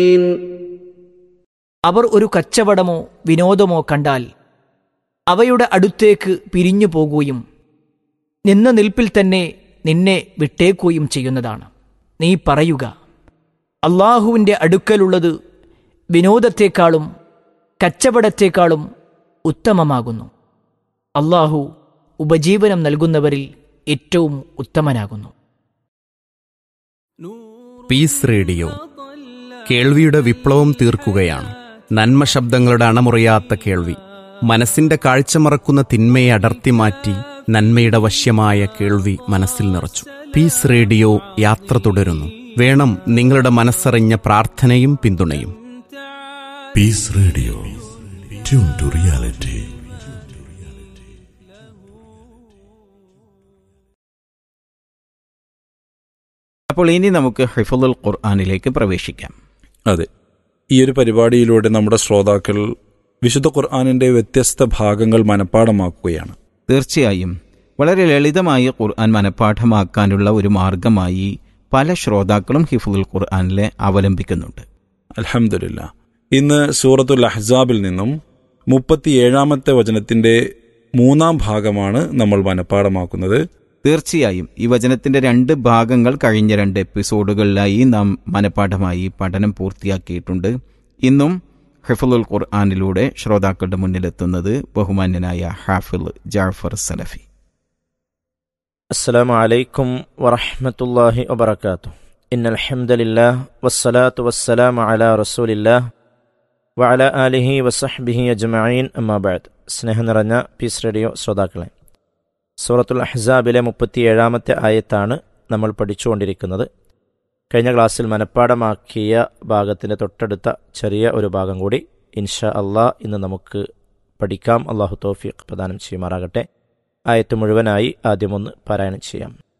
അവർ ഒരു കച്ചവടമോ വിനോദമോ കണ്ടാൽ അവയുടെ അടുത്തേക്ക് പിരിഞ്ഞു പോകുകയും നിന്ന നിൽപ്പിൽ തന്നെ നിന്നെ വിട്ടേക്കുകയും ചെയ്യുന്നതാണ് നീ പറയുക അള്ളാഹുവിൻ്റെ അടുക്കലുള്ളത് വിനോദത്തെക്കാളും കച്ചവടത്തെക്കാളും ഉത്തമമാകുന്നു അള്ളാഹു ഉപജീവനം നൽകുന്നവരിൽ ഏറ്റവും ഉത്തമനാകുന്നു പീസ് റേഡിയോ കേൾവിയുടെ വിപ്ലവം തീർക്കുകയാണ് നന്മ ശബ്ദങ്ങളുടെ അണമുറിയാത്ത കേൾവി മനസ്സിന്റെ കാഴ്ച മറക്കുന്ന തിന്മയെ അടർത്തി മാറ്റി നന്മയുടെ വശ്യമായ കേൾവി മനസ്സിൽ നിറച്ചു പീസ് റേഡിയോ യാത്ര തുടരുന്നു വേണം നിങ്ങളുടെ മനസ്സറിഞ്ഞ പ്രാർത്ഥനയും പിന്തുണയും Peace Radio. Tune to reality. അപ്പോൾ ഇനി നമുക്ക് ഹിഫുൽ ഖുർആാനിലേക്ക് പ്രവേശിക്കാം അതെ ഈ ഒരു പരിപാടിയിലൂടെ നമ്മുടെ ശ്രോതാക്കൾ വിശുദ്ധ ഖുർആാനിന്റെ വ്യത്യസ്ത ഭാഗങ്ങൾ മനഃപ്പാടമാക്കുകയാണ് തീർച്ചയായും വളരെ ലളിതമായി ഖുർആൻ മനഃപ്പാഠമാക്കാനുള്ള ഒരു മാർഗമായി പല ശ്രോതാക്കളും ഹിഫുൽ ഖുർആാനിലെ അവലംബിക്കുന്നുണ്ട് അലഹമില്ല ഇന്ന് സൂറത്തുൽ അഹ്സാബിൽ നിന്നും മുപ്പത്തിയേഴാമത്തെ വചനത്തിന്റെ മൂന്നാം ഭാഗമാണ് നമ്മൾ മനഃപ്പാടമാക്കുന്നത് തീർച്ചയായും ഈ വചനത്തിന്റെ രണ്ട് ഭാഗങ്ങൾ കഴിഞ്ഞ രണ്ട് എപ്പിസോഡുകളിലായി നാം മനഃപ്പാഠമായി പഠനം പൂർത്തിയാക്കിയിട്ടുണ്ട് ഇന്നും ഹിഫുൽ ഖുർആാനിലൂടെ ശ്രോതാക്കളുടെ മുന്നിലെത്തുന്നത് ബഹുമാന്യനായ ഹാഫിൽ ജാഫർ സലഫി السلام عليكم ورحمة الله وبركاته إن الحمد لله والصلاة والسلام على رسول الله وعلى آله وصحبه أجمعين أما بعد സ്നേഹം നിറഞ്ഞ പീസ് റേഡിയോ ശ്രോതാക്കളെ സൂറത്തുൽ അഹ്സാബിലെ മുപ്പത്തിയേഴാമത്തെ ആയത്താണ് നമ്മൾ പഠിച്ചുകൊണ്ടിരിക്കുന്നത് കഴിഞ്ഞ ക്ലാസ്സിൽ മനഃപ്പാടമാക്കിയ ഭാഗത്തിൻ്റെ തൊട്ടടുത്ത ചെറിയ ഒരു ഭാഗം കൂടി ഇൻഷാ അള്ളാ ഇന്ന് നമുക്ക് പഠിക്കാം അള്ളാഹു തോഫീഖ് പ്രദാനം ചെയ്യുമാറാകട്ടെ ആയത്ത് മുഴുവനായി ആദ്യമൊന്ന് പാരായണം ചെയ്യാം